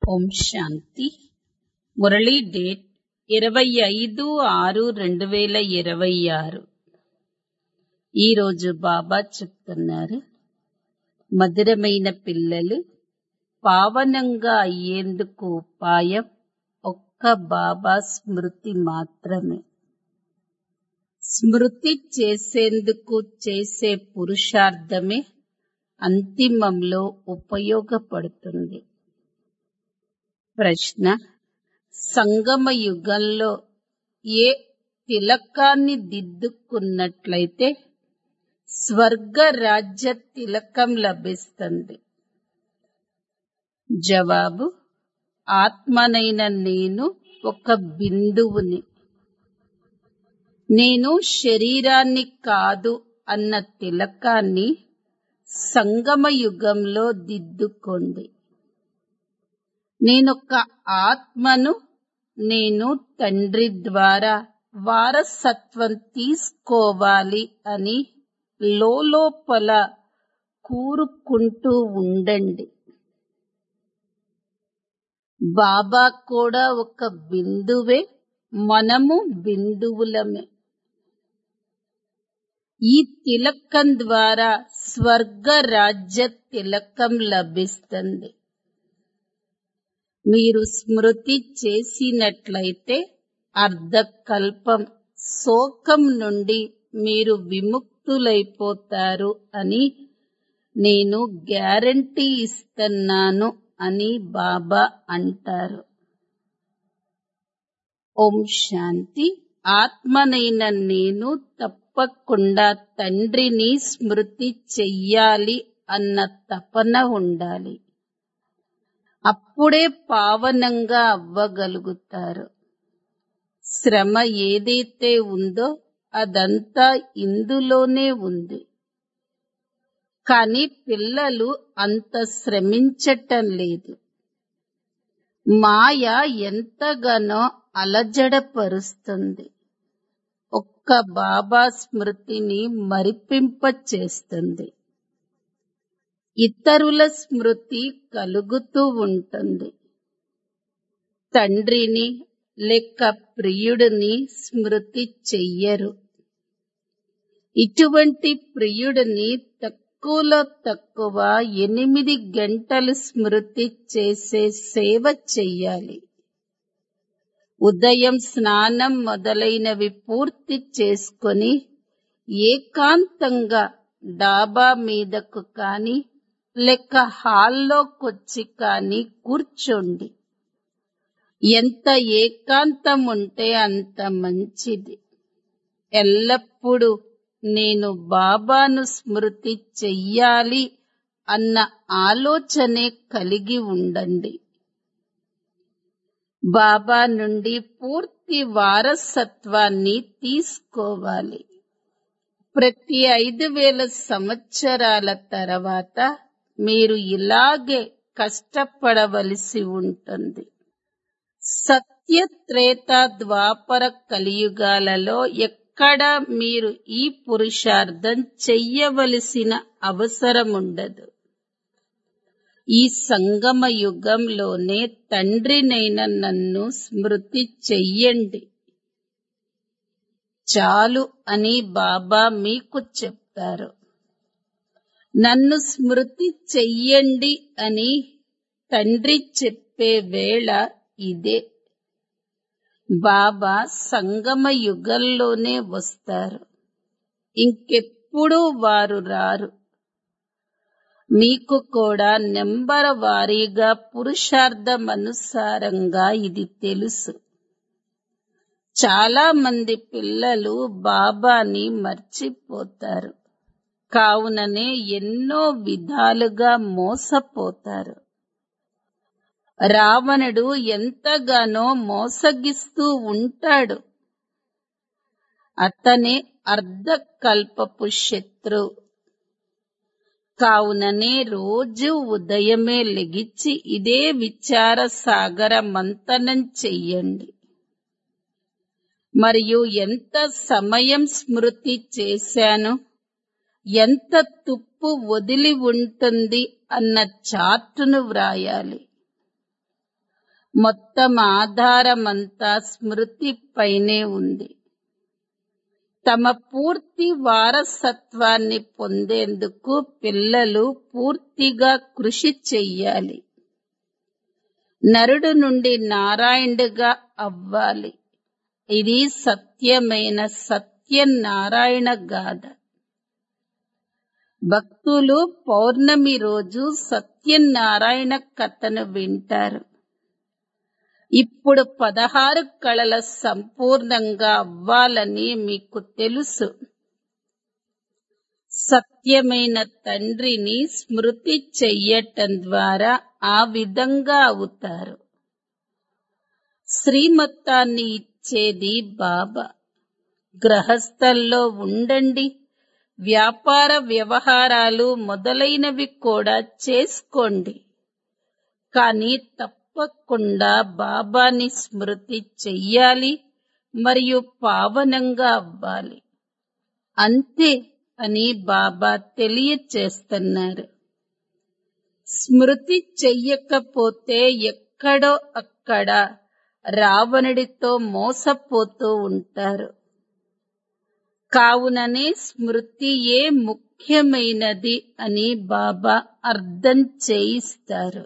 ఓం శాంతి Murali date ఇరవై ఐదు ఆరు రెండు వేల ఇరవై ఆరు ఈరోజు బాబా చెప్తున్నారు మధురమైన పిల్లలు పావనంగా అయ్యేందుకు ఉపాయం ఒక్క బాబా స్మృతి మాత్రమే స్మృతి చేసేందుకు చేసే పురుషార్థమే అంతిమంలో ఉపయోగపడుతుంది ప్రశ్న సంగమ యుగంలో ఏ తిలకాన్ని దిద్దుకున్నట్లయితే స్వర్గ రాజ్య తిలకం లభిస్తుంది జవాబు ఆత్మనైన నేను ఒక బిందువుని నేను శరీరాన్ని కాదు అన్న తిలకాన్ని సంగమ యుగంలో దిద్దుకోండి నేనొక ఆత్మను నేను తండ్రి ద్వారా వారసత్వం తీసుకోవాలి అని లోపల కూరుకుంటూ ఉండండి బాబా కూడా ఒక బిందువే మనము బిందువులమే ఈ తిలకం ద్వారా స్వర్గ రాజ్య తిలకం లభిస్తుంది మీరు స్మృతి చేసినట్లయితే అర్ధకల్పం శోకం నుండి మీరు విముక్తులైపోతారు అని నేను గ్యారంటీ ఇస్తున్నాను అని బాబా అంటారు ఓం శాంతి ఆత్మనైన నేను తప్పకుండా తండ్రిని స్మృతి చెయ్యాలి అన్న తపన ఉండాలి అప్పుడే పావనంగా అవ్వగలుగుతారు శ్రమ ఏదైతే ఉందో అదంతా ఇందులోనే ఉంది కానీ పిల్లలు అంత శ్రమించటం లేదు మాయ ఎంతగానో అలజడపరుస్తుంది ఒక్క బాబా స్మృతిని మరిపింప చేస్తుంది ఇతరుల స్మృతి కలుగుతూ ఉంటుంది తండ్రిని లేక ప్రియుడిని స్మృతి చెయ్యరు ఇటువంటి ప్రియుడిని తక్కువలో తక్కువ ఎనిమిది గంటలు స్మృతి చేసే సేవ చెయ్యాలి ఉదయం స్నానం మొదలైనవి పూర్తి చేసుకొని ఏకాంతంగా డాబా మీదకు కాని లేక హాల్లోకొచ్చి కాని కూర్చోండి ఎంత ఏకాంతం ఉంటే అంత మంచిది ఎల్లప్పుడూ నేను బాబాను స్మృతి చెయ్యాలి అన్న ఆలోచనే కలిగి ఉండండి బాబా నుండి పూర్తి వారసత్వాన్ని తీసుకోవాలి ప్రతి ఐదు వేల సంవత్సరాల తర్వాత మీరు ఇలాగే కష్టపడవలసి ఉంటుంది సత్యత్రేత ద్వాపర కలియుగాలలో ఎక్కడ మీరు ఈ పురుషార్థం చెయ్యవలసిన అవసరముండదు ఈ సంగమ యుగంలోనే తండ్రినైన నన్ను స్మృతి చెయ్యండి చాలు అని బాబా మీకు చెప్తారు నన్ను స్మృతి చెయ్యండి అని తండ్రి చెప్పే వేళ ఇదే బాబా సంగమ యుగంలోనే వస్తారు ఇంకెప్పుడు వారు రారు మీకు కూడా నెంబర్ వారీగా పురుషార్థం అనుసారంగా ఇది తెలుసు చాలా మంది పిల్లలు బాబాని మర్చిపోతారు కావుననే ఎన్నో విధాలుగా మోసపోతారు రావణుడు ఎంతగానో మోసగిస్తూ ఉంటాడు అతనే అర్ధకల్పపు శత్రు కావుననే రోజు ఉదయమే లెగిచ్చి ఇదే విచార సాగర మంతనం చెయ్యండి మరియు ఎంత సమయం స్మృతి చేశాను ఎంత తుప్పు వదిలి ఉంటుంది అన్న చార్టును వ్రాయాలి మొత్తం ఆధారమంతా స్మృతి పైనే ఉంది తమ పూర్తి వారసత్వాన్ని పొందేందుకు పిల్లలు పూర్తిగా కృషి చెయ్యాలి నరుడు నుండి నారాయణుడిగా అవ్వాలి ఇది సత్యమైన సత్యనారాయణ గాథ భక్తులు పౌర్ణమి రోజు సత్యనారాయణ కథను వింటారు ఇప్పుడు పదహారు కళల సంపూర్ణంగా అవ్వాలని మీకు తెలుసు సత్యమైన తండ్రిని స్మృతి చెయ్యటం ద్వారా ఆ విధంగా అవుతారు శ్రీమత్తాన్ని ఇచ్చేది బాబా గ్రహస్థల్లో ఉండండి వ్యాపార వ్యవహారాలు మొదలైనవి కూడా చేసుకోండి కానీ తప్పకుండా బాబాని స్మృతి చెయ్యాలి మరియు పావనంగా అవ్వాలి అంతే అని బాబా తెలియచేస్తున్నారు స్మృతి చెయ్యకపోతే ఎక్కడో అక్కడ రావణుడితో మోసపోతూ ఉంటారు కావుననే స్మృతియే ముఖ్యమైనది అని బాబా అర్థం చేయిస్తారు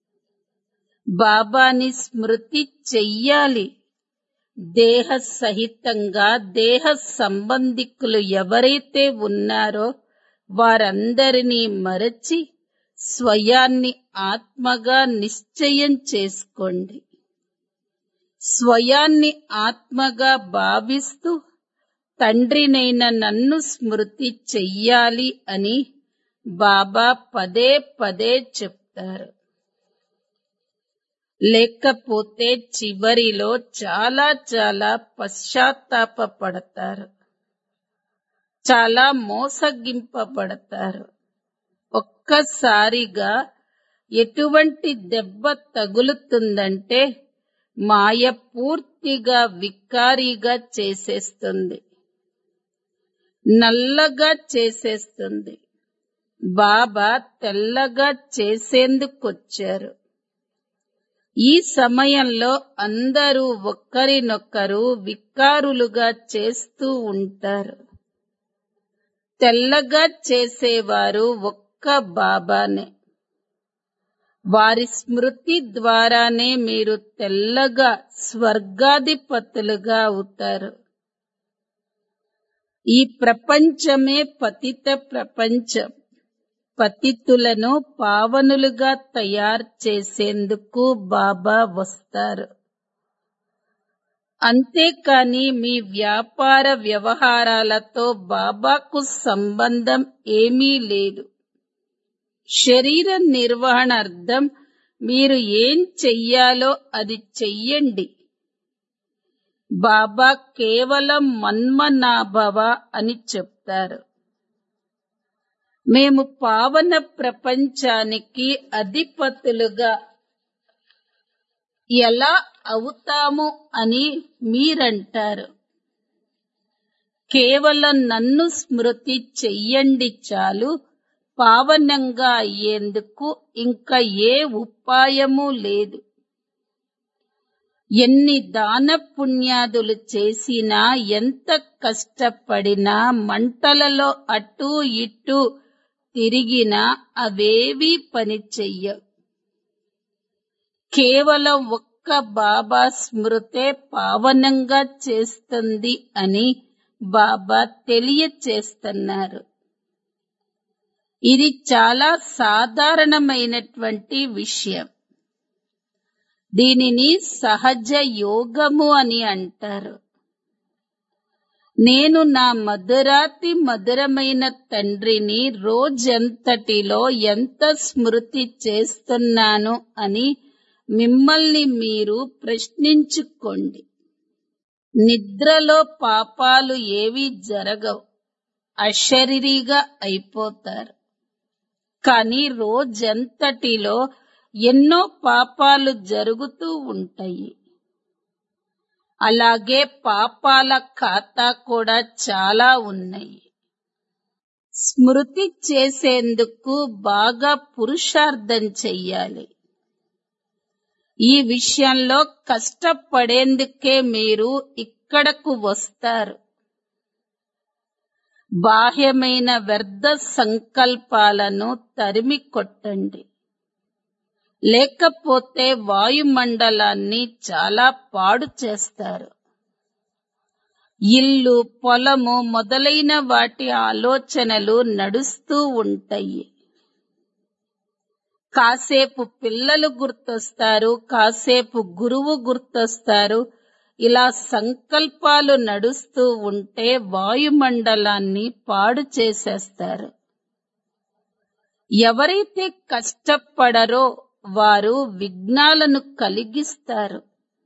బాబాని స్మృతి చెయ్యాలి దేహ సహితంగా దేహ సంబంధికులు ఎవరైతే ఉన్నారో వారందరినీ మరచి స్వయాన్ని ఆత్మగా నిశ్చయం చేసుకోండి స్వయాన్ని ఆత్మగా భావిస్తూ తండ్రినైన నన్ను స్మృతి చెయ్యాలి అని బాబా పదే పదే చెప్తారు లేకపోతే చివరిలో చాలా చాలా పశ్చాత్తాప పడతారు చాలా మోసగింపబడతారు ఒక్కసారిగా ఎటువంటి దెబ్బ తగులుతుందంటే మాయ పూర్తిగా వికారీగా చేసేస్తుంది నల్లగా చేసేస్తుంది బాబా తెల్లగా చేసేందుకొచ్చారు ఈ సమయంలో అందరూ ఒకరినొకరు వికారులుగా చేస్తూ ఉంటారు తెల్లగా చేసేవారు ఒక్క బాబానే వారి స్మృతి ద్వారానే మీరు తెల్లగా స్వర్గాధిపతులుగా అవుతారు ఈ ప్రపంచమే పతిత ప్రపంచం పతితులను పావనులుగా తయారు చేసేందుకు బాబా వస్తారు అంతేకాని మీ వ్యాపార వ్యవహారాలతో బాబాకు సంబంధం ఏమీ లేదు శరీర నిర్వహణార్థం మీరు ఏం చెయ్యాలో అది చెయ్యండి బాబా కేవలం మన్మనాభవ అని చెప్తారు మేము పావన ప్రపంచానికి అధిపతులుగా ఎలా అవుతాము అని మీరంటారు కేవలం నన్ను స్మృతి చెయ్యండి చాలు పావనంగా అయ్యేందుకు ఇంకా ఏ ఉపాయము లేదు ఎన్ని దాన పుణ్యాదులు చేసినా ఎంత కష్టపడినా మంటలలో అటూ ఇటూ తిరిగినా అవేవీ పని చెయ్యవు కేవలం ఒక్క బాబా స్మృతే పావనంగా చేస్తుంది అని బాబా తెలియచేస్తున్నారు ఇది చాలా సాధారణమైనటువంటి విషయం దీనిని సహజ యోగము అని అంటారు నేను నా మధురాతి మధురమైన తండ్రిని రోజంతటిలో ఎంత స్మృతి చేస్తున్నాను అని మిమ్మల్ని మీరు ప్రశ్నించుకోండి నిద్రలో పాపాలు ఏవి జరగవు అశరీరిగా అయిపోతారు కానీ రోజంతటిలో ఎన్నో పాపాలు జరుగుతూ ఉంటాయి అలాగే పాపాల ఖాతా కూడా చాలా ఉన్నాయి స్మృతి చేసేందుకు బాగా పురుషార్థం చెయ్యాలి ఈ విషయంలో కష్టపడేందుకే మీరు ఇక్కడకు వస్తారు బాహ్యమైన వ్యర్థ సంకల్పాలను తరిమి కొట్టండి లేకపోతే వాయుమండలాన్ని చాలా పాడు చేస్తారు ఇల్లు పొలము మొదలైన వాటి ఆలోచనలు నడుస్తూ ఉంటాయి కాసేపు పిల్లలు గుర్తొస్తారు కాసేపు గురువు గుర్తొస్తారు ఇలా సంకల్పాలు నడుస్తూ ఉంటే వాయుమండలాన్ని పాడు చేసేస్తారు ఎవరైతే కష్టపడరో వారు విఘ్నాలను కలిగిస్తారు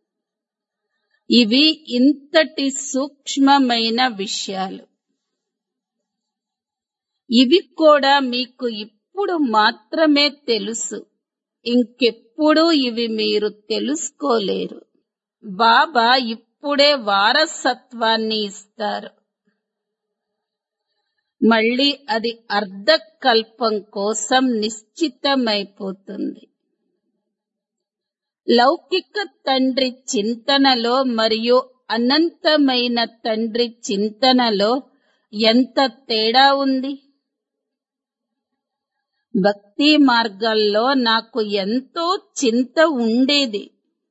ఇవి ఇంతటి సూక్ష్మమైన విషయాలు ఇవి కూడా మీకు ఇప్పుడు మాత్రమే తెలుసు ఇంకెప్పుడు ఇవి మీరు తెలుసుకోలేరు బాబా ఇప్పుడే వారసత్వాన్ని ఇస్తారు మళ్ళీ అది అర్ధకల్పం కోసం నిశ్చితమైపోతుంది లౌకిక తండ్రి చింతనలో మరియు అనంతమైన తండ్రి చింతనలో ఎంత తేడా ఉంది భక్తి మార్గాల్లో నాకు ఎంతో చింత ఉండేది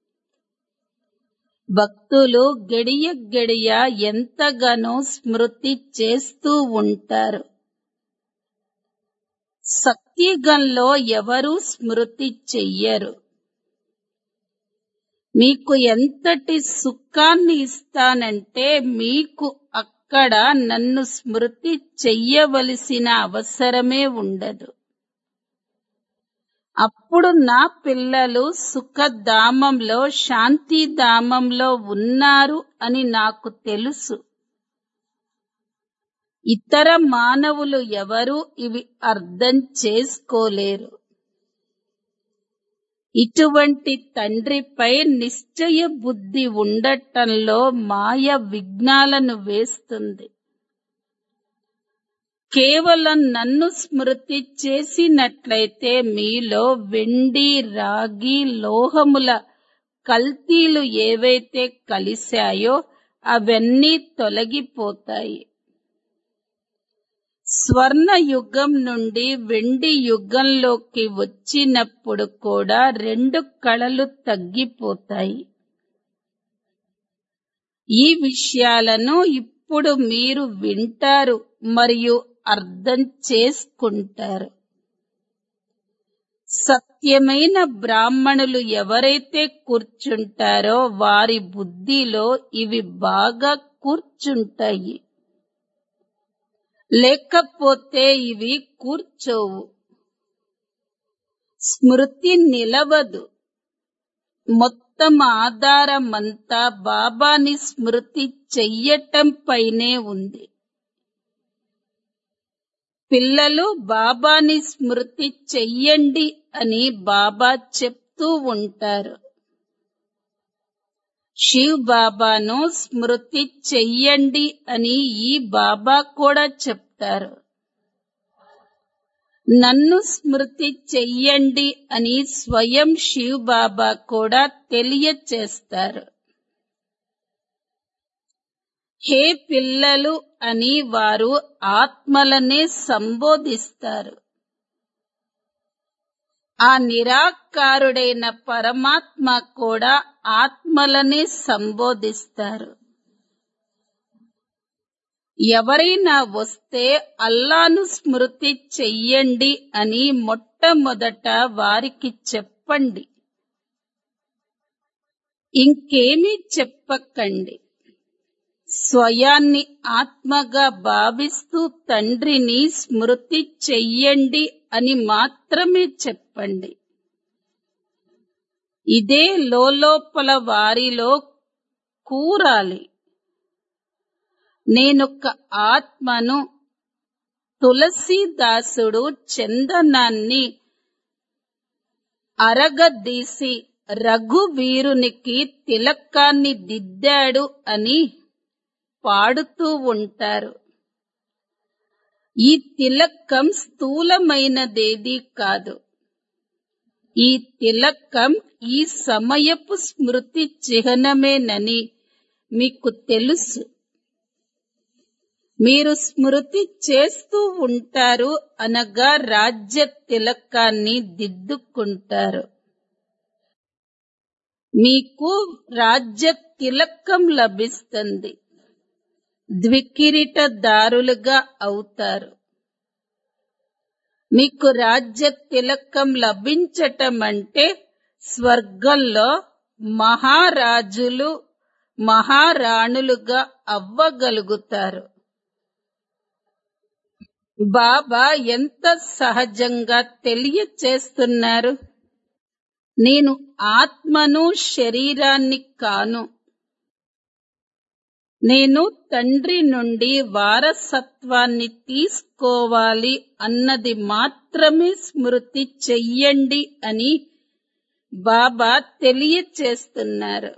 భక్తులు గడియ గడియ ఎంతగానో స్మృతి చేస్తూ ఉంటారు సత్యగంలో ఎవరూ స్మృతి చెయ్యరు మీకు ఎంతటి సుఖాన్ని ఇస్తానంటే మీకు అక్కడ నన్ను స్మృతి చెయ్యవలసిన అవసరమే ఉండదు అప్పుడు నా పిల్లలు సుఖధామంలో శాంతిధామంలో ఉన్నారు అని నాకు తెలుసు ఇతర మానవులు ఎవరు ఇవి అర్థం చేసుకోలేరు ఇటువంటి తండ్రిపై నిశ్చయ బుద్ధి ఉండటంలో మాయ విఘ్నాలను వేస్తుంది కేవలం నన్ను స్మృతి చేసినట్లయితే మీలో వెండి రాగి లోహముల కల్తీలు ఏవైతే కలిశాయో అవన్నీ తొలగిపోతాయి స్వర్ణ యుగం నుండి వెండి యుగంలోకి వచ్చినప్పుడు కూడా రెండు కళలు తగ్గిపోతాయి ఈ విషయాలను ఇప్పుడు మీరు వింటారు మరియు అర్థం చేసుకుంటారు సత్యమైన బ్రాహ్మణులు ఎవరైతే కూర్చుంటారో వారి బుద్ధిలో ఇవి బాగా కూర్చుంటాయి లేకపోతే ఇవి కూర్చోవు స్మృతి నిలవదు మొత్తం ఆధారమంతా బాబాని స్మృతి చెయ్యటం పైనే ఉంది పిల్లలు బాబాని స్మృతి చెయ్యండి అని బాబా చెప్తూ ఉంటారు శివ్ బాబాను స్మృతి చెయ్యండి అని ఈ బాబా కూడా చెప్తారు నన్ను స్మృతి చెయ్యండి అని స్వయం శివ్ బాబా కూడా తెలియచేస్తారు హే పిల్లలు అని వారు ఆత్మలనే సంబోధిస్తారు ఆ నిరాకారుడైన పరమాత్మ కూడా ఆత్మలనే సంబోధిస్తారు ఎవరైనా వస్తే అల్లాను స్మృతి చెయ్యండి అని మొట్టమొదట వారికి చెప్పండి ఇంకేమీ చెప్పకండి స్వయాన్ని ఆత్మగా భావిస్తూ తండ్రిని స్మృతి చెయ్యండి అని మాత్రమే చెప్పండి ఇదే లోపల వారిలో కూరాలి నేనొక ఆత్మను తులసీదాసుడు చందనాన్ని అరగదీసి రఘువీరునికి తిలకాన్ని దిద్దాడు అని పాడుతూ ఉంటారు ఈ తిలకం స్థూలమైనదేది కాదు ఈ తిలకం ఈ సమయపు స్మృతి చిహ్నమేనని మీకు తెలుసు మీరు స్మృతి చేస్తూ ఉంటారు అనగా రాజ్య తిలకాన్ని దిద్దుకుంటారు మీకు రాజ్య తిలకం లభిస్తుంది ద్వికిరీటదారులుగా అవుతారు మీకు రాజ్య తిలకం లభించటం అంటే స్వర్గంలో మహారాజులు మహారాణులుగా అవ్వగలుగుతారు బాబా ఎంత సహజంగా తెలియచేస్తున్నారు నేను ఆత్మను శరీరాన్ని కాను నేను తండ్రి నుండి వారసత్వాన్ని తీసుకోవాలి అన్నది మాత్రమే స్మృతి చెయ్యండి అని బాబా తెలియచేస్తున్నారు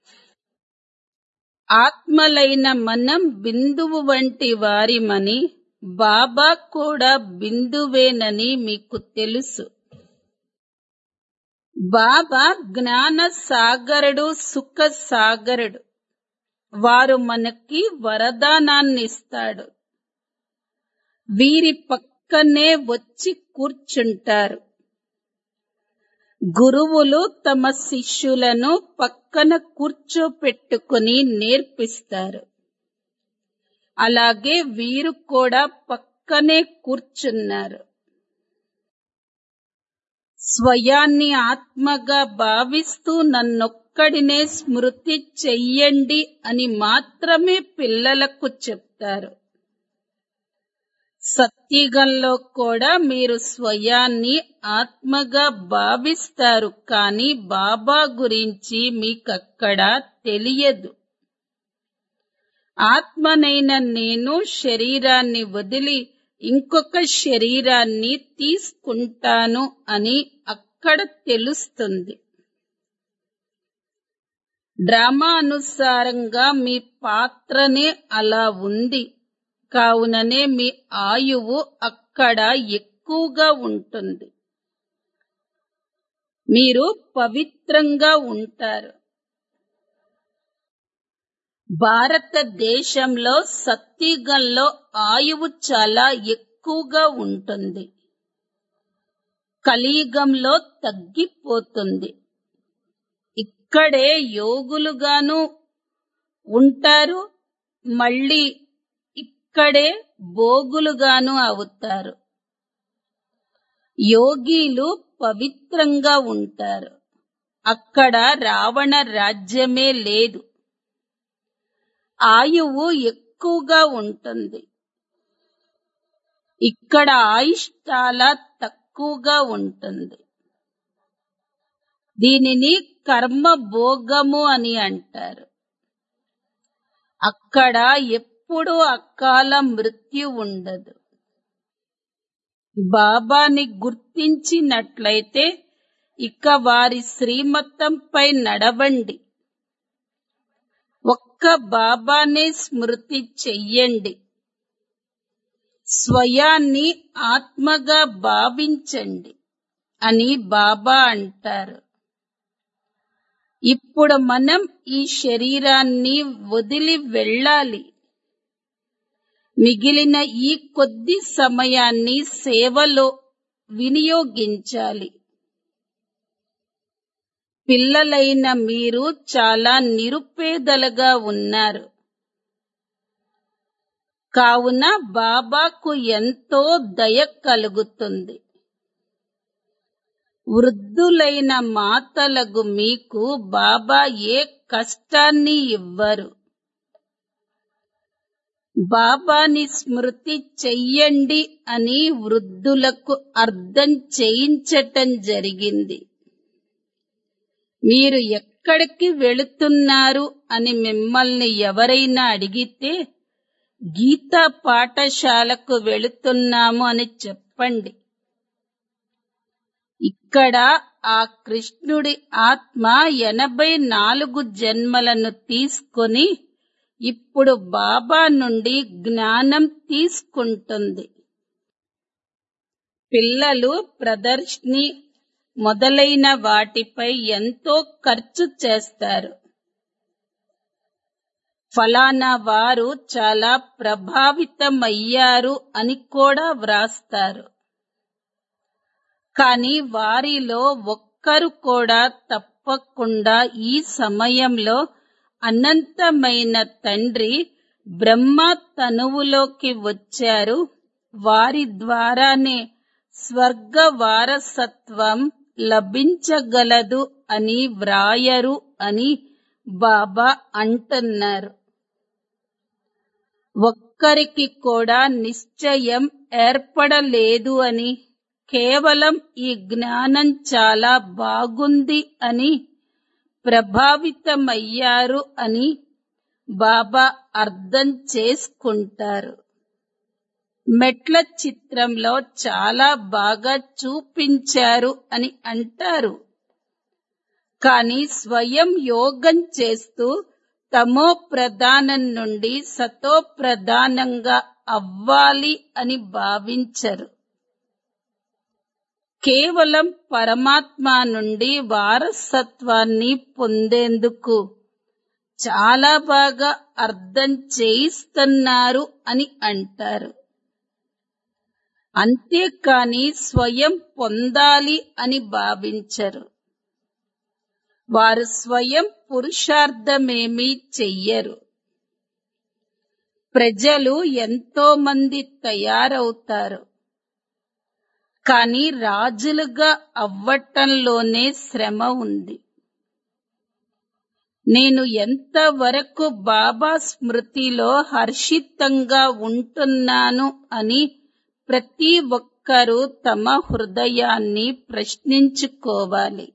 ఆత్మలైన మనం బిందువు వంటి వారిమని బాబా కూడా బిందువేనని మీకు తెలుసు బాబా జ్ఞాన సాగరుడు సుఖ సాగరుడు వారు మనకి వరదానాన్ని ఇస్తాడు వీరి పక్కనే వచ్చి కూర్చుంటారు గురువులు తమ శిష్యులను పక్కన కూర్చోపెట్టుకుని నేర్పిస్తారు అలాగే వీరు కూడా పక్కనే కూర్చున్నారు స్వయాన్ని ఆత్మగా భావిస్తూ నన్నొక్కడినే స్మృతి చెయ్యండి అని మాత్రమే పిల్లలకు చెప్తారు సత్యుగంలో కూడా మీరు స్వయాన్ని ఆత్మగా భావిస్తారు కానీ బాబా గురించి మీకక్కడ తెలియదు ఆత్మనైన నేను శరీరాన్ని వదిలి ఇంకొక శరీరాన్ని తీసుకుంటాను అని అక్కడ తెలుస్తుంది డ్రామా అనుసారంగా మీ పాత్రనే అలా ఉంది కావుననే మీ ఆయువు అక్కడ ఎక్కువగా ఉంటుంది మీరు పవిత్రంగా ఉంటారు భారతదేశంలో సత్యుగంలో ఆయువు చాలా ఎక్కువగా ఉంటుంది కలియుగంలో తగ్గిపోతుంది ఇక్కడే యోగులుగాను ఉంటారు మళ్ళీ ఇక్కడే భోగులుగాను అవుతారు యోగీలు పవిత్రంగా ఉంటారు అక్కడ రావణ రాజ్యమే లేదు ఆయువు ఎక్కువగా ఉంటుంది ఇక్కడ ఆయుష్ చాలా తక్కువగా ఉంటుంది దీనిని కర్మ భోగము అని అంటారు అక్కడ ఎప్పుడూ అకాల మృత్యు ఉండదు బాబాని గుర్తించినట్లయితే ఇక వారి శ్రీమతంపై నడవండి ఒక్క బాబానే స్మృతి చెయ్యండి స్వయాన్ని ఆత్మగా భావించండి అని బాబా అంటారు ఇప్పుడు మనం ఈ శరీరాన్ని వదిలి వెళ్ళాలి మిగిలిన ఈ కొద్ది సమయాన్ని సేవలో వినియోగించాలి పిల్లలైన మీరు చాలా నిరుపేదలుగా ఉన్నారు కావున బాబాకు ఎంతో దయ కలుగుతుంది వృద్ధులైన మాతలకు మీకు బాబా ఏ కష్టాన్ని ఇవ్వరు బాబాని స్మృతి చెయ్యండి అని వృద్ధులకు అర్థం చేయించటం జరిగింది మీరు ఎక్కడికి వెళుతున్నారు అని మిమ్మల్ని ఎవరైనా అడిగితే గీతా పాఠశాలకు వెళుతున్నాము అని చెప్పండి ఇక్కడ ఆ కృష్ణుడి ఆత్మ ఎనభై నాలుగు జన్మలను తీసుకొని ఇప్పుడు బాబా నుండి జ్ఞానం తీసుకుంటుంది పిల్లలు ప్రదర్శిని మొదలైన వాటిపై ఎంతో ఖర్చు చేస్తారు ఫలానా వారు చాలా ప్రభావితమయ్యారు అని కూడా వ్రాస్తారు కానీ వారిలో ఒక్కరు కూడా తప్పకుండా ఈ సమయంలో అనంతమైన తండ్రి బ్రహ్మ తనువులోకి వచ్చారు వారి ద్వారానే స్వర్గ వారసత్వం లభించగలదు అని వ్రాయరు అని బాబా అంటున్నారు ఒక్కరికి కూడా నిశ్చయం ఏర్పడలేదు అని కేవలం ఈ జ్ఞానం చాలా బాగుంది అని ప్రభావితమయ్యారు అని బాబా అర్థం చేసుకుంటారు మెట్ల చిత్రంలో చాలా బాగా చూపించారు అని అంటారు కానీ స్వయం యోగం చేస్తూ తమో ప్రధానం నుండి సతో ప్రధానంగా అవ్వాలి అని భావించరు కేవలం పరమాత్మ నుండి వారసత్వాన్ని పొందేందుకు చాలా బాగా అర్థం చేయిస్తున్నారు అని అంటారు అంతేకాని స్వయం పొందాలి అని భావించరు వారు స్వయం పురుషార్థమేమీ చెయ్యరు ప్రజలు ఎంతో మంది తయారవుతారు కానీ రాజులుగా అవ్వటంలోనే శ్రమ ఉంది నేను ఎంతవరకు బాబా స్మృతిలో హర్షితంగా ఉంటున్నాను అని ప్రతి ఒక్కరూ తమ హృదయాన్ని ప్రశ్నించుకోవాలి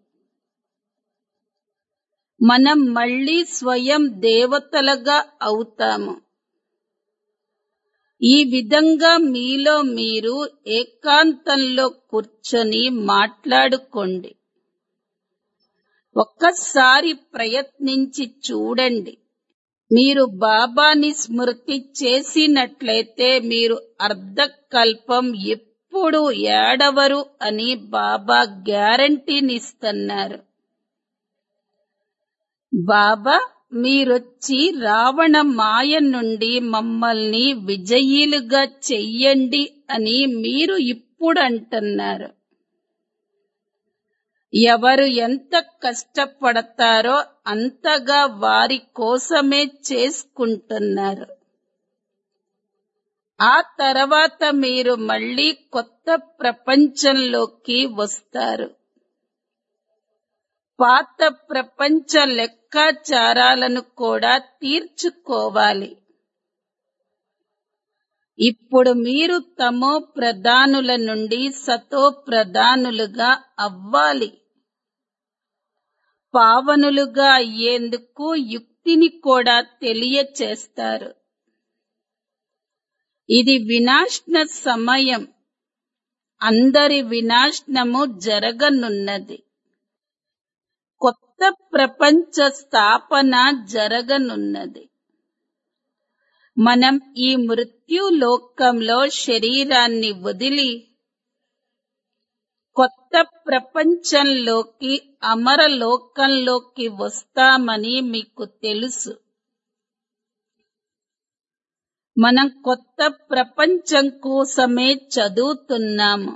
మనం మళ్ళీ స్వయం దేవతలుగా అవుతాము ఈ విధంగా మీలో మీరు ఏకాంతంలో కూర్చొని మాట్లాడుకోండి ఒక్కసారి ప్రయత్నించి చూడండి మీరు బాబాని స్మృతి చేసినట్లయితే మీరు అర్ధకల్పం ఎప్పుడు ఏడవరు అని బాబా గ్యారంటీనిస్తున్నారు బాబా మీరొచ్చి రావణ మాయ నుండి మమ్మల్ని విజయీలుగా చెయ్యండి అని మీరు ఇప్పుడు అంటున్నారు ఎవరు ఎంత కష్టపడతారో అంతగా వారి కోసమే చేసుకుంటున్నారు ఆ తర్వాత మీరు మళ్ళీ కొత్త ప్రపంచంలోకి వస్తారు పాత ప్రపంచ లెక్కాచారాలను కూడా తీర్చుకోవాలి ఇప్పుడు మీరు తమో ప్రధానుల నుండి సతో ప్రధానులుగా అవ్వాలి పావనులుగా అయ్యేందుకు యుక్తిని కూడా తెలియచేస్తారు ఇది వినాశన సమయం అందరి వినాశనము జరగనున్నది కొత్త ప్రపంచ స్థాపన జరగనున్నది మనం ఈ మృత్యు లోకంలో శరీరాన్ని వదిలి కొత్త ప్రపంచంలోకి అమర లోకంలోకి వస్తామని మీకు తెలుసు మనం కొత్త ప్రపంచం కోసమే చదువుతున్నాము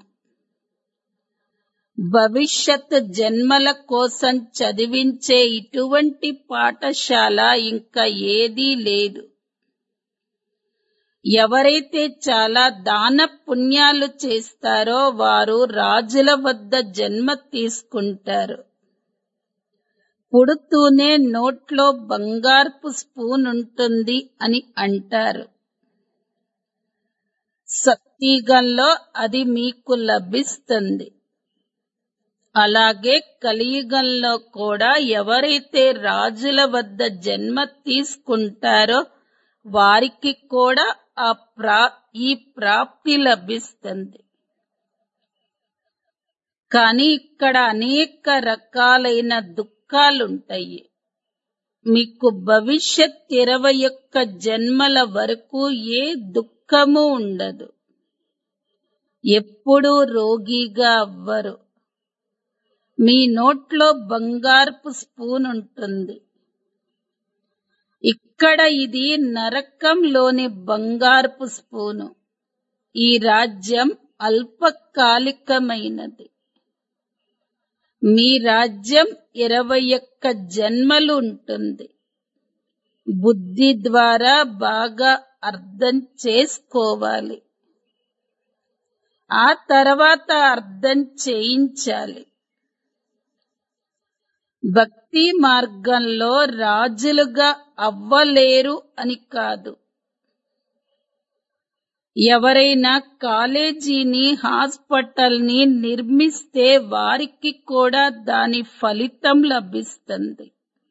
భవిష్యత్ జన్మల కోసం చదివించే ఇటువంటి పాఠశాల ఇంకా ఏదీ లేదు ఎవరైతే చాలా దాన పుణ్యాలు చేస్తారో వారు రాజుల వద్ద జన్మ తీసుకుంటారు పుడుతూనే నోట్లో బంగార్పు స్పూన్ ఉంటుంది అని అంటారు సత్యుగంలో అది మీకు లభిస్తుంది అలాగే కలియుగంలో కూడా ఎవరైతే రాజుల వద్ద జన్మ తీసుకుంటారో వారికి కూడా ఆ ప్రా ఈ ప్రాప్తి లభిస్తుంది కానీ ఇక్కడ అనేక రకాలైన దుఃఖాలుంటాయి మీకు భవిష్యత్ ఇరవై ఒక్క జన్మల వరకు ఏ దుఃఖము ఉండదు ఎప్పుడూ రోగిగా అవ్వరు మీ నోట్లో బంగారపు స్పూన్ ఉంటుంది ఇక్కడ ఇది నరకంలోని బంగారపు స్పూను ఈ రాజ్యం అల్పకాలికమైనది మీ రాజ్యం ఇరవై ఒక్క జన్మలు ఉంటుంది బుద్ధి ద్వారా బాగా అర్థం చేసుకోవాలి ఆ తర్వాత అర్థం చేయించాలి భక్తి మార్గంలో రాజులుగా అవ్వలేరు అని కాదు ఎవరైనా కాలేజీని హాస్పిటల్ని నిర్మిస్తే వారికి కూడా దాని ఫలితం లభిస్తుంది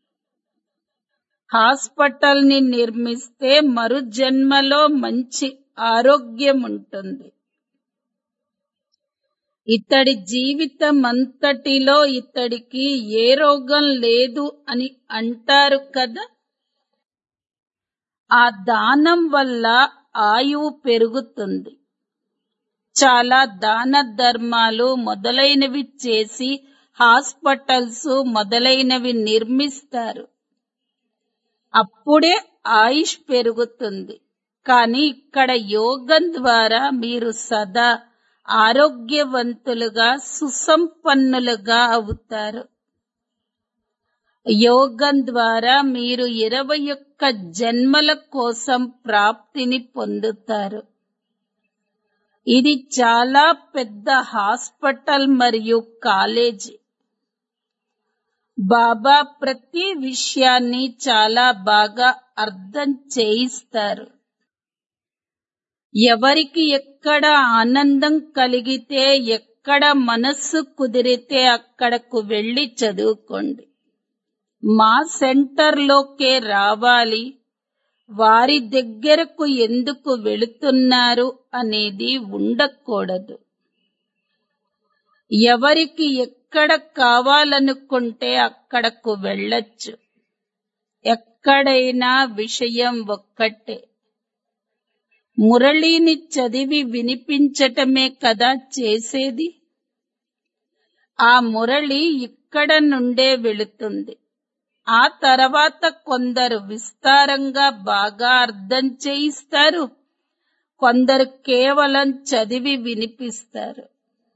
హాస్పిటల్ని నిర్మిస్తే మరు జన్మలో మంచి ఆరోగ్యం ఉంటుంది ఇతడి జీవితం అంతటిలో ఇతడికి ఏ రోగం లేదు అని అంటారు కదా ఆ దానం వల్ల ఆయువు పెరుగుతుంది చాలా దాన ధర్మాలు మొదలైనవి చేసి హాస్పిటల్స్ మొదలైనవి నిర్మిస్తారు అప్పుడే ఆయుష్ పెరుగుతుంది కానీ ఇక్కడ యోగం ద్వారా మీరు సదా ఆరోగ్యవంతులుగా సుసంపన్నులుగా అవుతారు యోగం ద్వారా మీరు ఇరవై ఒక్క జన్మల కోసం ప్రాప్తిని పొందుతారు ఇది చాలా పెద్ద హాస్పిటల్ మరియు కాలేజీ బాబా ప్రతి విషయాన్ని చాలా బాగా అర్థం చేయిస్తారు ఎవరికి ఎక్కడ ఆనందం కలిగితే ఎక్కడ మనస్సు కుదిరితే అక్కడకు వెళ్లి చదువుకోండి మా సెంటర్లోకే రావాలి వారి దగ్గరకు ఎందుకు వెళుతున్నారు అనేది ఉండకూడదు ఎవరికి ఎక్కడ కావాలనుకుంటే అక్కడకు వెళ్ళొచ్చు ఎక్కడైనా విషయం ఒక్కటే మురళిని చదివి వినిపించటమే కదా చేసేది ఆ మురళి ఇక్కడ నుండే వెళుతుంది ఆ తర్వాత కొందరు విస్తారంగా బాగా అర్థం చేయిస్తారు కొందరు కేవలం చదివి వినిపిస్తారు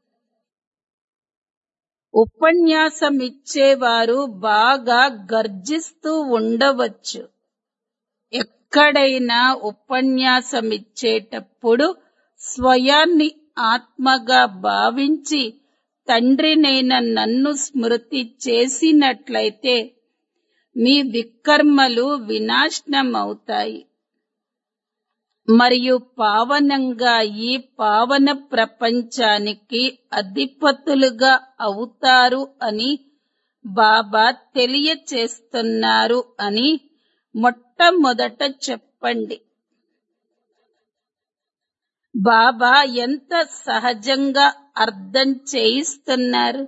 ఉపన్యాసం ఇచ్చేవారు బాగా గర్జిస్తూ ఉండవచ్చు ఎక్కడైనా ఉపన్యాసం ఇచ్చేటప్పుడు స్వయాన్ని ఆత్మగా భావించి తండ్రినైన నన్ను స్మృతి చేసినట్లయితే మీ వికర్మలు వినాశనం అవుతాయి మరియు పావనంగా ఈ పావన ప్రపంచానికి అధిపతులుగా అవుతారు అని బాబా తెలియచేస్తున్నారు అని మొట్టమొదట చెప్పండి బాబా ఎంత సహజంగా అర్థం చేయిస్తున్నారు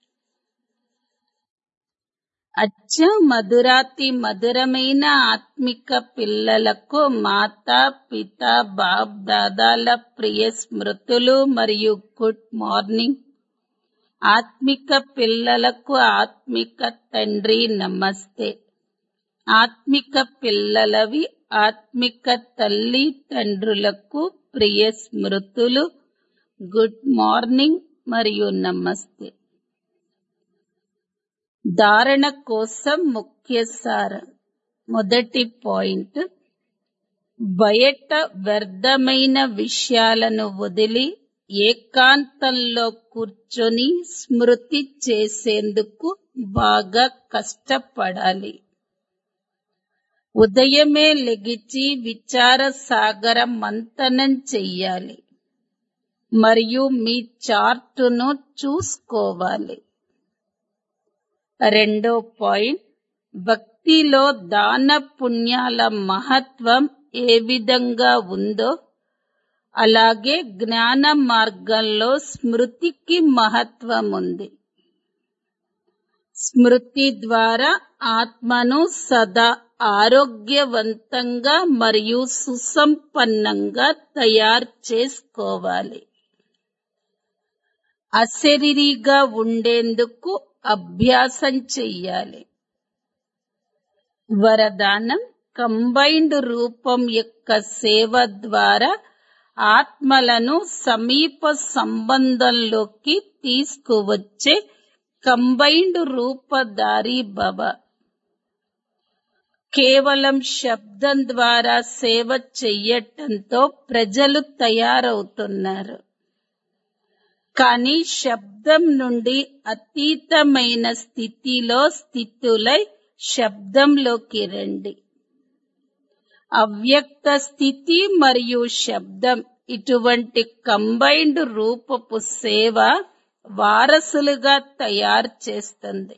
అచ్చ మధురాతి మధురమైన ఆత్మిక పిల్లలకు మాతా పిత బాబ్ దాదాల ప్రియ స్మృతులు మరియు గుడ్ మార్నింగ్ ఆత్మిక పిల్లలకు ఆత్మిక తండ్రి నమస్తే ఆత్మిక పిల్లలవి ఆత్మిక తల్లి తండ్రులకు ప్రియ స్మృతులు గుడ్ మార్నింగ్ మరియు నమస్తే ధారణ కోసం ముఖ్య సారం మొదటి పాయింట్ బయట వ్యర్థమైన విషయాలను వదిలి ఏకాంతంలో కూర్చొని స్మృతి చేసేందుకు బాగా కష్టపడాలి ఉదయమే లెగిచి విచార సాగర మంతనం చెయ్యాలి మరియు మీ చార్టును చూసుకోవాలి రెండో పాయింట్ భక్తిలో దాన పుణ్యాల మహత్వం ఏ విధంగా ఉందో అలాగే జ్ఞాన మార్గంలో స్మృతికి మహత్వం ఉంది స్మృతి ద్వారా ఆత్మను సదా ఆరోగ్యవంతంగా మరియు సుసంపన్నంగా తయారు చేసుకోవాలి అశరీరిగా ఉండేందుకు అభ్యాసం చెయ్యాలి వరదానం కంబైన్డ్ రూపం యొక్క సేవ ద్వారా ఆత్మలను సమీప సంబంధంలోకి తీసుకువచ్చే కంబైన్డ్ రూపధారి భవ కేవలం శబ్దం ద్వారా సేవ చెయ్యటంతో ప్రజలు తయారవుతున్నారు కానీ శబ్దం నుండి అతీతమైన స్థితిలో స్థితులై శబ్దంలోకి రండి అవ్యక్త స్థితి మరియు శబ్దం ఇటువంటి కంబైన్డ్ రూపపు సేవ వారసులుగా తయారు చేస్తుంది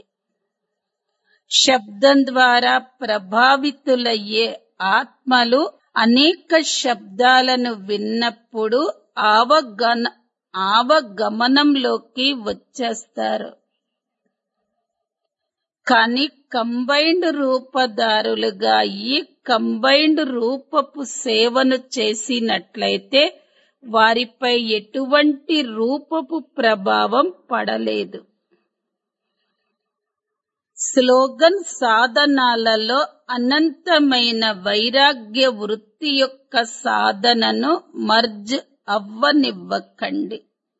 శబ్దం ద్వారా ప్రభావితులయ్యే ఆత్మలు అనేక శబ్దాలను విన్నప్పుడు ఆవగన ఆవగమనంలోకి వచ్చేస్తారు కానీ కంబైన్డ్ రూపదారులుగా ఈ కంబైన్డ్ రూపపు సేవను చేసినట్లయితే వారిపై ఎటువంటి రూపపు ప్రభావం పడలేదు స్లోగన్ సాధనాలలో అనంతమైన వైరాగ్య వృత్తి యొక్క సాధనను మర్జ్ అవ్వనివ్వకండి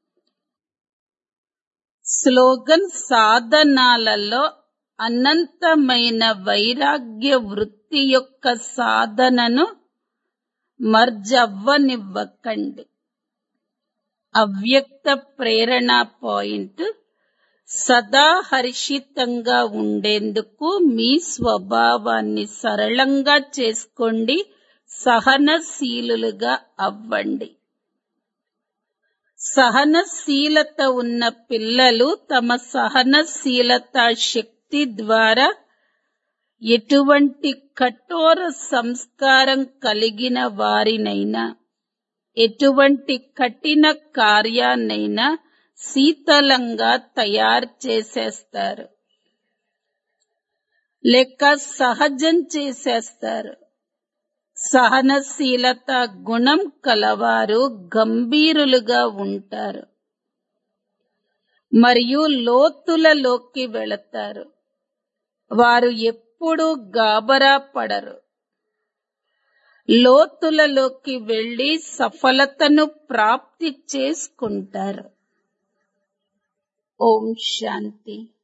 స్లోగన్ సాధనాలలో అనంతమైన వైరాగ్య వృత్తి యొక్క సాధనను మర్జ్ అవ్వనివ్వకండి అవ్యక్త ప్రేరణ పాయింట్ సదా హర్షితంగా ఉండేందుకు మీ స్వభావాన్ని సరళంగా చేసుకోండి సహనశీలులుగా అవ్వండి సహనశీలత ఉన్న పిల్లలు తమ సహనశీలత శక్తి ద్వారా ఎటువంటి కఠోర సంస్కారం కలిగిన వారినైనా ఎటువంటి కఠిన కార్యాన్నైనా శీతలంగా తయారు చేసేస్తారు లేక సహజం చేసేస్తారు సహనశీలత గుణం కలవారు గంభీరులుగా ఉంటారు మరియు లోతులలోకి వెళతారు వారు ఎప్పుడూ గాబరా పడరు లోతులలోకి వెళ్లి సఫలతను ప్రాప్తి చేసుకుంటారు ఓం శాంతి